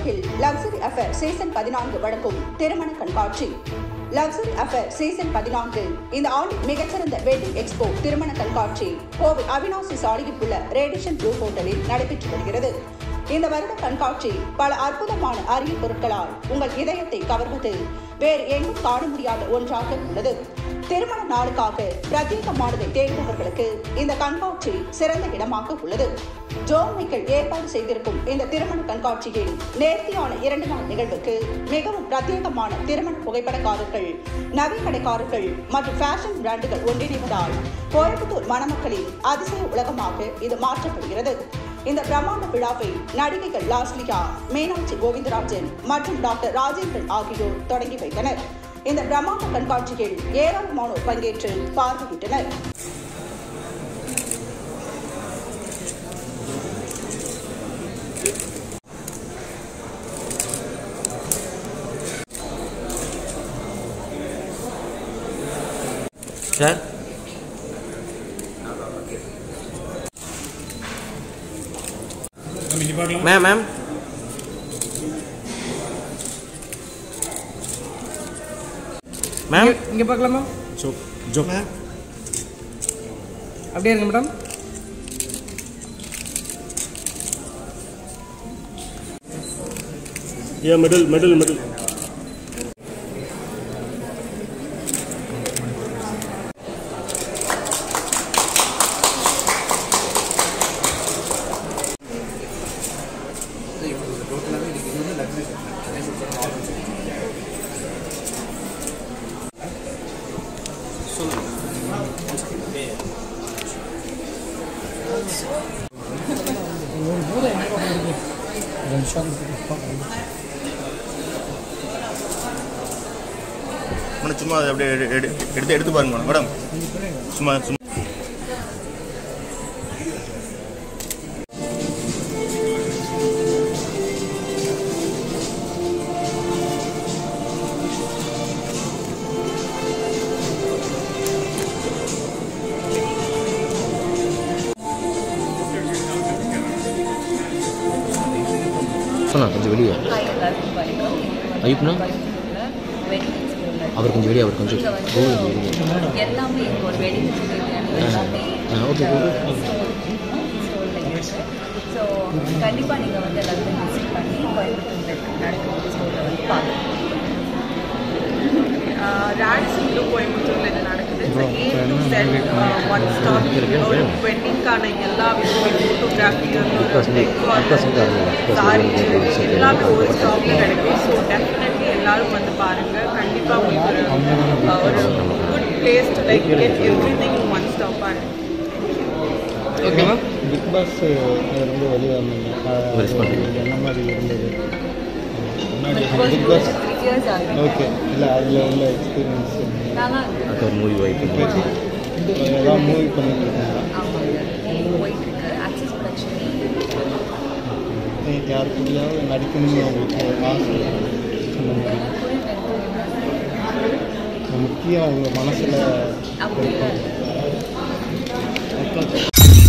அருகில் luxury affair season பதினான்கு வழங்கும் திருமண கண்காட்சி லக்ஸரி அஃபேர் சீசன் பதினான்கு இந்த ஆண்டு மிகச்சிறந்த வெட்டிங் எக்ஸ்போ திருமண கண்காட்சி கோவை அவினாசி சாலையில் உள்ள ரேடிஷன் ப்ளூ ஹோட்டலில் நடைபெற்று வருகிறது இந்த வருட கண்காட்சி பல அற்புதமான அரிய பொருட்களால் உங்கள் இதயத்தை கவர்வது வேறு எங்கும் காண முடியாத ஒன்றாக உள்ளது திருமண நாளுக்காக பிரத்யேகமானதை தேடுபவர்களுக்கு இந்த கண்காட்சி சிறந்த இடமாக உள்ளது ஜோன் மைக்கேல் ஏற்பாடு செய்திருக்கும் இந்த திருமண கண்காட்சியில் நேர்த்தியான இரண்டு நாள் நிகழ்வுக்கு மிகவும் பிரத்யேகமான திருமண புகைப்படக்காரர்கள் நகைக்கடைக்காரர்கள் மற்றும் ஃபேஷன் பிராண்டுகள் ஒன்றிணைவதால் கோயம்புத்தூர் மணமக்களின் அதிசய உலகமாக இது மாற்றப்படுகிறது இந்த பிரம்மாண்ட விழாவை நடிகைகள் லாஸ்லியா மீனாட்சி கோவிந்தராஜன் மற்றும் டாக்டர் ராஜேந்திரன் ஆகியோர் தொடங்கி வைத்தனர் இந்த பிரம்மாண்ட கண்காட்சியில் ஏராளமானோர் பங்கேற்று பார்வையிட்டனர் சார் மேம் மேம் மேம் இங்க பார்க்கலாமா ஜோ ஜோ அப்படியே இருங்க madam Yeah, middle, middle, middle. Madam சும்மா அதை அப்படியே எடு- எடு- எடுத்து எடுத்து பாருங்க மேடம் மேடம் சும்மா சும்மா சொன்னா கொஞ்சம் வெளியே ஹாய் எல்லாருக்கும் வணக்கம் ஐயப்பனா? வெட்டிங் எக்ஸ்போவில் அவர் கொஞ்சம் வெளியே அவர் கொஞ்சம் இதில் ஓ வந்து வெளியே எல்லாமே எங்களோட வெட்டிங் தேவையான எல்லாமே ஆ, okay, okay. ஸ்டோரில் இருக்கு ஸோ கண்டிப்பாக நீங்கள் வந்து எல்லாருமே விசிட் பண்ணி கோயம்புத்தூரில் இருக்க நடக்கிற ஸ்டோரில் வந்து பார்க்கலாம் ராடிசன்ல கோயம்புத்தூர்ல இது நடக்குது A to Z one stop ஒரு வெட்டிங்கான எல்லா விஷயமும் ஃபோட்டோகிராஃபி சாரி எல்லாமே ஒரு ஸ்டாப்ல கிடைக்கும் ஸோ டெஃபினெட்லி எல்லாரும் வந்து பாருங்க கண்டிப்பா உங்களுக்கு ஒரு uh, ஒரு good place to like get everything one stop பாருங்க ஓகேவா பிக் பாஸ் ரொம்ப வெளியே வந்தீங்க அது Respond. என்ன மாதிரி இருந்தது பிக் பாஸ் த்ரீ இயர்ஸ் ஆகுது ஓகே இல்லை அதில் உள்ள எக்ஸ்பீரியன்ஸ் நல்லா இருக்கு அது ஒரு மூவி வாய்ப்பு ஏதாவது மூவி பண்ணிட்டு இருக்கீங்களா ஆமாங்க போயிட்டு இருக்கு ஆக்சஸ் ப்ரொடக்ஷன் நீங்கள் யாரு கூடயாவது நடிக்கணும்னு உங்களுக்கு ஆசை அந்த மாதிரி முக்கியம் உங்கள் மனசில் அப்படியே இருக்கும்